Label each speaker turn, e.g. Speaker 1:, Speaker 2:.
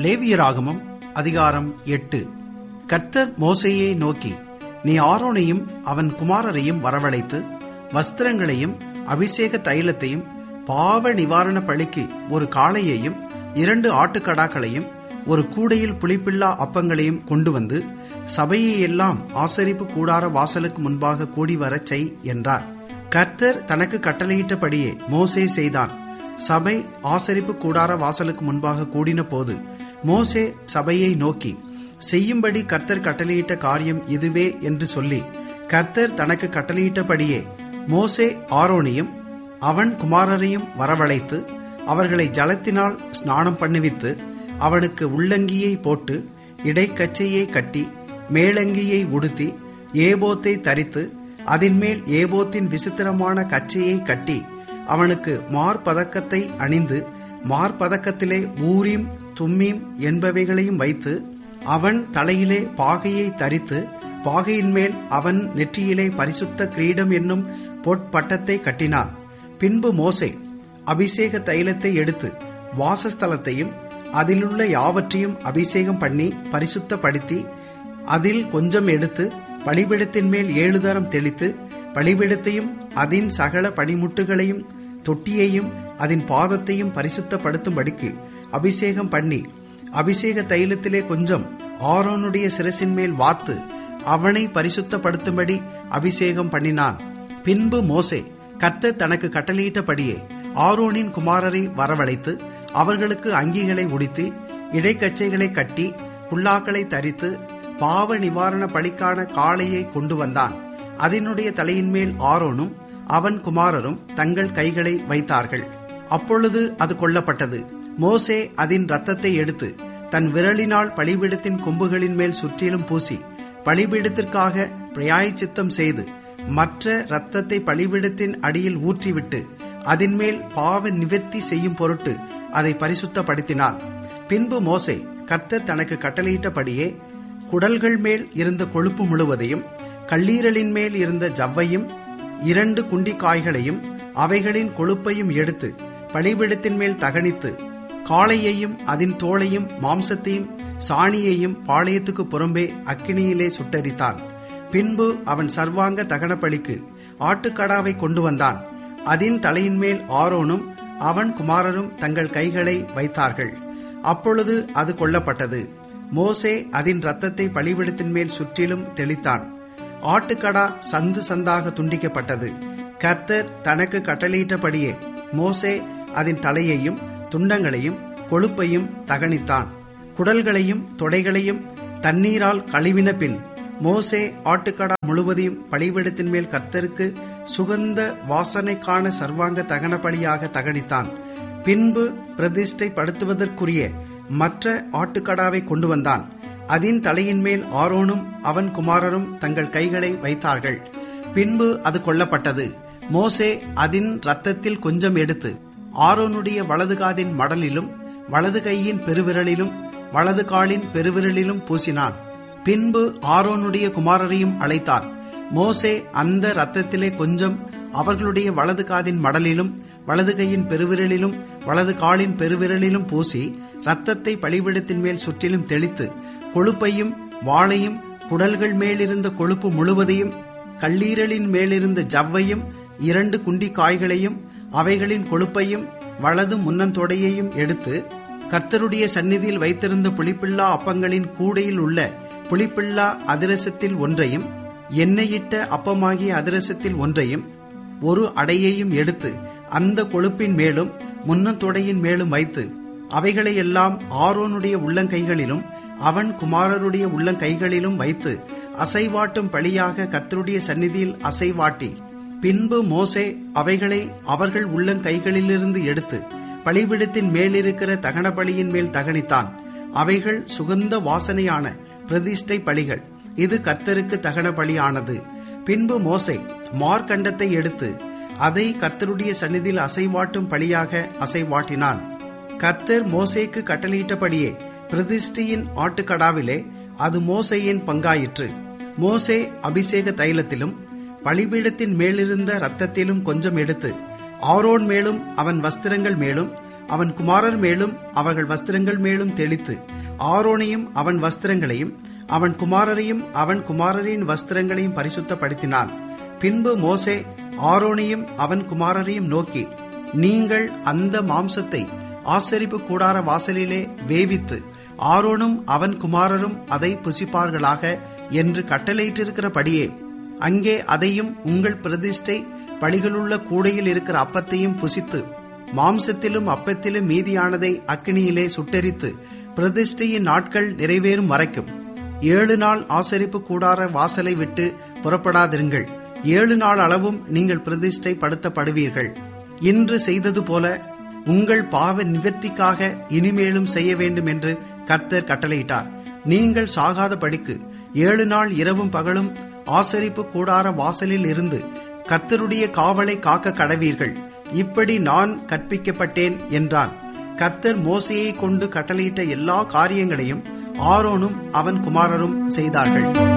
Speaker 1: லேவியராகமம் அதிகாரம் எட்டு கர்த்தர் மோசேயை நோக்கி நீ ஆரோனையும் அவன் குமாரரையும் வரவழைத்து வஸ்திரங்களையும் அபிஷேக தைலத்தையும் பாவ நிவாரண பலிக்கு ஒரு காளையையும் இரண்டு ஆட்டுக்கடாக்களையும் ஒரு கூடையில் புளிப்பில்லா அப்பங்களையும் கொண்டு வந்து சபையை எல்லாம் ஆசரிப்பு கூடார வாசலுக்கு முன்பாக கூடி வரச் செய் என்றார் கர்த்தர் தனக்கு கட்டளையிட்டபடியே மோசே செய்தான் சபை ஆசரிப்பு கூடார வாசலுக்கு முன்பாக கூடின போது மோசே சபையை நோக்கி செய்யும்படி கர்த்தர் கட்டளையிட்ட காரியம் இதுவே என்று சொல்லி கர்த்தர் தனக்கு கட்டளையிட்டபடியே மோசே ஆரோனையும் அவன் குமாரரையும் வரவழைத்து அவர்களை ஜலத்தினால் ஸ்நானம் பண்ணுவித்து அவனுக்கு உள்ளங்கியை போட்டு இடைக்கச்சையை கட்டி மேலங்கியை உடுத்தி ஏபோத்தை தரித்து அதின்மேல் ஏபோத்தின் விசித்திரமான கச்சையை கட்டி அவனுக்கு மார்பதக்கத்தை அணிந்து மார்பதக்கத்திலே ஊரீம் தும்மீம் என்பவைகளையும் வைத்து அவன் தலையிலே பாகையை தரித்து பாகையின் மேல் அவன் நெற்றியிலே பரிசுத்த கிரீடம் என்னும் பொற்பட்டத்தை கட்டினான் பின்பு மோசே அபிஷேக தைலத்தை எடுத்து வாசஸ்தலத்தையும் அதிலுள்ள யாவற்றையும் அபிஷேகம் பண்ணி பரிசுத்தப்படுத்தி அதில் கொஞ்சம் எடுத்து பலிபிடத்தின் மேல் ஏழு தரம் தெளித்து பலிபிடத்தையும் அதன் சகல பனிமுட்டுகளையும் தொட்டியையும் அதன் பாதத்தையும் பரிசுத்தப்படுத்தும்படிக்கு அபிஷேகம் பண்ணி அபிஷேக தைலத்திலே கொஞ்சம் ஆரோனுடைய சிரசின் மேல் வார்த்து அவனை பரிசுத்தப்படுத்தும்படி அபிஷேகம் பண்ணினான் பின்பு மோசே கர்த்தர் தனக்கு கட்டளையிட்டபடியே ஆரோனின் குமாரரை வரவழைத்து அவர்களுக்கு அங்கிகளை உடுத்தி இடைக்கச்சைகளை கட்டி குல்லாக்களை தரித்து பாவ நிவாரண பலிக்கான காளையை கொண்டு வந்தான் அதனுடைய தலையின் மேல் ஆரோனும் அவன் குமாரரும் தங்கள் கைகளை வைத்தார்கள் அப்பொழுது அது கொல்லப்பட்டது மோசே அதன் ரத்தத்தை எடுத்து தன் விரலினால் பலிபீடத்தின் கொம்புகளின் மேல் சுற்றிலும் பூசி பலிபீடத்திற்காக பிரயாயச்சித்தம் செய்து மற்ற இரத்தத்தை பலிபீடத்தின் அடியில் ஊற்றிவிட்டு அதன்மேல் பாவ நிவர்த்தி செய்யும் பொருட்டு அதை பரிசுத்தப்படுத்தினான் பின்பு மோசே கர்த்தர் தனக்கு கட்டளையிட்டபடியே குடல்கள் மேல் இருந்த கொழுப்பு முழுவதையும் கல்லீரலின் மேல் இருந்த ஜவ்வையும் இரண்டு குண்டிக்காய்களையும் அவைகளின் கொழுப்பையும் எடுத்து பலிபீடத்தின் மேல் தகனித்து காளையையும் அதன் தோளையும் மாம்சத்தையும் சாணியையும் பாளையத்துக்கு புறம்பே அக்கினியிலே சுட்டரித்தான் பின்பு அவன் சர்வாங்க தகனப்பலிக்கு ஆட்டுக்கடாவை கொண்டு வந்தான் அதன் தலையின் மேல் ஆரோனும் அவன் குமாரரும் தங்கள் கைகளை வைத்தார்கள் அப்பொழுது அது கொல்லப்பட்டது மோசே அதன் ரத்தத்தை பலிபிடத்தின் மேல் சுற்றிலும் தெளித்தான் ஆட்டுக்கடா சந்து சந்தாக துண்டிக்கப்பட்டது கர்த்தர் தனக்கு கட்டளையிட்டபடியே மோசே அதன் தலையையும் துண்டங்களையும் கொழுப்பையும் தகனித்தான் குடல்களையும் தொடைகளையும் தண்ணீரால் கழுவின பின் மோசே ஆட்டுக்கடா முழுவதையும் பலிபீடத்தின் மேல் கர்த்தருக்கு சுகந்த வாசனைக்கான சர்வாங்க தகன பலியாக தகனித்தான் பின்பு பிரதிஷ்டை படுத்துவதற்குரிய மற்ற ஆட்டுக்கடாவை கொண்டு வந்தான் அதன் தலையின் மேல் ஆரோனும் அவன் குமாரரும் தங்கள் கைகளை வைத்தார்கள் பின்பு அது கொல்லப்பட்டது மோசே அதன் ரத்தத்தில் கொஞ்சம் எடுத்து ஆரோனுடைய வலது காதின் மடலிலும் வலது கையின் பெருவிரலிலும் வலது காலின் பெருவிரலிலும் பூசினான் பின்பு ஆரோனுடைய குமாரரையும் அழைத்தான் மோசே அந்த ரத்தத்திலே கொஞ்சம் அவர்களுடைய வலது காதின் மடலிலும் வலது கையின் பெருவிரலிலும் வலது காலின் பெருவிரலிலும் பூசி ரத்தத்தை பலிபிடத்தின் மேல் சுற்றிலும் தெளித்து கொழுப்பையும் வாளையும் குடல்கள் மேலிருந்த கொழுப்பு முழுவதையும் கல்லீரலின் மேலிருந்த ஜவ்வையும் இரண்டு குண்டி காய்களையும் அவைகளின் கொழுப்பையும் வலது முன்னந்தொடையையும் எடுத்து கர்த்தருடைய சந்நிதியில் வைத்திருந்த புளிப்பில்லா அப்பங்களின் கூடையில் உள்ள புளிப்பில்லா அதிரசத்தில் ஒன்றையும் எண்ணெயிட்ட அப்பமாகிய அதிரசத்தில் ஒன்றையும் ஒரு அடையையும் எடுத்து அந்த கொழுப்பின் மேலும் முன்னந்தொடையின் மேலும் வைத்து அவைகளையெல்லாம் ஆரோனுடைய உள்ளங்கைகளிலும் அவன் குமாரருடைய உள்ளங்கைகளிலும் வைத்து அசைவாட்டும் பழியாக கர்த்தருடைய சந்நிதியில் அசைவாட்டி பின்பு மோசே அவைகளை அவர்கள் உள்ளங்கைகளிலிருந்து எடுத்து பலிபிடத்தின் மேலிருக்கிற தகன பலியின் மேல் தகனித்தான் அவைகள் சுகந்த வாசனையான பிரதிஷ்டை பலிகள் இது கர்த்தருக்கு தகன பலியானது பின்பு மோசே மார்க்கண்டத்தை எடுத்து அதை கர்த்தருடைய சந்நிதியில் அசைவாட்டும் பலியாக அசைவாட்டினான் கர்த்தர் மோசேக்கு கட்டளையிட்டபடியே பிரதிஷ்டையின் ஆட்டுக்கடாவிலே அது மோசையின் பங்காயிற்று மோசே அபிஷேக தைலத்திலும் பலிபீடத்தின் மேலிருந்த ரத்தத்திலும் கொஞ்சம் எடுத்து ஆரோன் மேலும் அவன் வஸ்திரங்கள் மேலும் அவன் குமாரர் மேலும் அவர்கள் வஸ்திரங்கள் மேலும் தெளித்து ஆரோனையும் அவன் வஸ்திரங்களையும் அவன் குமாரரையும் அவன் குமாரரின் வஸ்திரங்களையும் பரிசுத்தப்படுத்தினான் பின்பு மோசே ஆரோனையும் அவன் குமாரரையும் நோக்கி நீங்கள் அந்த மாம்சத்தை ஆசரிப்பு கூடார வாசலிலே வேவித்து ஆரோனும் அவன் குமாரரும் அதை புசிப்பார்களாக என்று கட்டளையிட்டிருக்கிறபடியே அங்கே அதையும் உங்கள் பிரதிஷ்டை பழிகளுள்ள கூடையில் இருக்கிற அப்பத்தையும் புசித்து மாம்சத்திலும் அப்பத்திலும் மீதியானதை அக்கினியிலே சுட்டெரித்து பிரதிஷ்டையின் நாட்கள் நிறைவேறும் வரைக்கும் ஏழு நாள் ஆசரிப்பு கூடார வாசலை விட்டு புறப்படாதிருங்கள் ஏழு நாள் அளவும் நீங்கள் பிரதிஷ்டை படுத்தப்படுவீர்கள் இன்று செய்தது போல உங்கள் பாவ நிவர்த்திக்காக இனிமேலும் செய்ய வேண்டும் என்று கர்த்தர் கட்டளையிட்டார் நீங்கள் சாகாத படிக்கு ஏழு நாள் இரவும் பகலும் ஆசரிப்பு கூடார வாசலில் இருந்து கர்த்தருடைய காவலை காக்க கடவீர்கள் இப்படி நான் கற்பிக்கப்பட்டேன் என்றான் கர்த்தர் மோசையை கொண்டு கட்டளையிட்ட எல்லா காரியங்களையும் ஆரோனும் அவன் குமாரரும் செய்தார்கள்